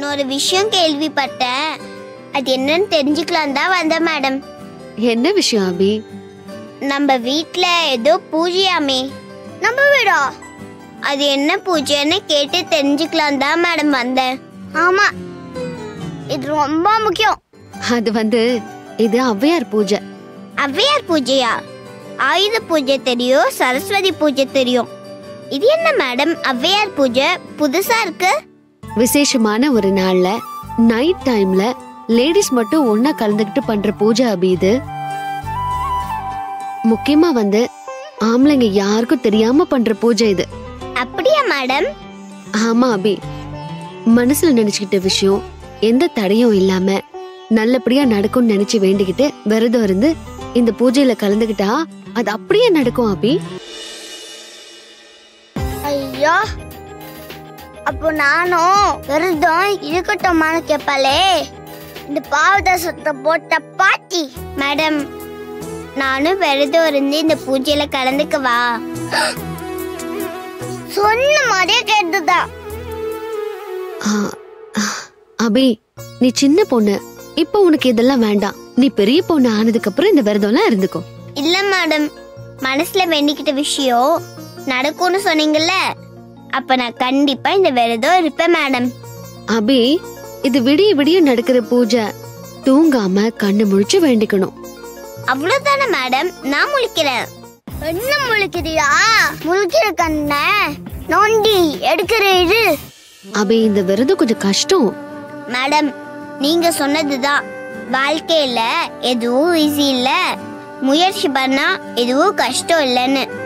நான் ஒரு விஷயம் கேள்விப்பட்டேன் அது என்னன்னு தெரிஞ்சுக்கலாம் தான் வந்தேன் மேடம் என்ன விஷயம் அபி நம்ம வீட்ல ஏதோ பூஜையாமே நம்ம வீடா அது என்ன பூஜைன்னு கேட்டு தெரிஞ்சுக்கலாம் தான் மேடம் வந்தேன் ஆமா இது ரொம்ப முக்கியம் அது வந்து இது ஔவையார் பூஜை ஔவையார் பூஜையா ஆயுத பூஜை தெரியும் சரஸ்வதி பூஜை தெரியும் இது என்ன மேடம் ஔவையார் பூஜை புதுசா இருக்கு விசேஷமான ஒரு நாள்ல நைட் டைம்ல லேடிஸ் மட்டும் ஒன்னா கலந்துக்கிட்டு பண்ற பூஜை அபி இது முக்கியமா வந்து ஆம்பளைங்க யாருக்கும் தெரியாம பண்ற பூஜை இது அப்படியா மேடம் ஆமா அபி மனசுல நினைச்சுக்கிட்ட விஷயம் எந்த தடையும் இல்லாம நல்லபடியா நடக்கும்னு நினைச்சு வேண்டிக்கிட்டு விரதம் இருந்து இந்த பூஜையில கலந்துக்கிட்டா அது அப்படியே நடக்கும் அபி ஐயோ அப்போ நானும் விரதம் இருக்கட்டும்னு கேட்பாளே இந்த பாவதாசத்தை போட்ட பாட்டி மேடம் நானும் விரதம் இருந்து இந்த பூஜையில கலந்துக்கவா சொன்ன மாதிரியே கேட்டுதா ஆ, அபி நீ சின்ன பொண்ணு இப்போ உனக்கு இதெல்லாம் வேண்டாம் நீ பெரிய பொண்ணு ஆனதுக்கு அப்புறம் இந்த விரதம்லாம் இருந்துக்கோ இல்ல மேடம் மனசுல வேண்டிக்கிட்ட விஷயம் நடக்கும்னு சொன்னீங்கல்ல அப்ப நான் கண்டிப்பா இந்த விரதம் இருப்பேன் மேடம் அபி இது விடிய விடிய நடக்கிற பூஜை தூங்காம கண்ணு முழிச்சு வேண்டிக்கணும் அவ்வளவுதானே மேடம் நான் முழிக்கிறேன் என்ன முழிக்கிறியா முழிக்கிற கண்ண நோண்டி எடுக்கிற இது அபி இந்த விரதம் கொஞ்சம் கஷ்டம் மேடம் நீங்க சொன்னதுதான் வாழ்க்கையில எதுவும் ஈஸி இல்ல முயற்சி பண்ணா எதுவும் கஷ்டம் இல்லைன்னு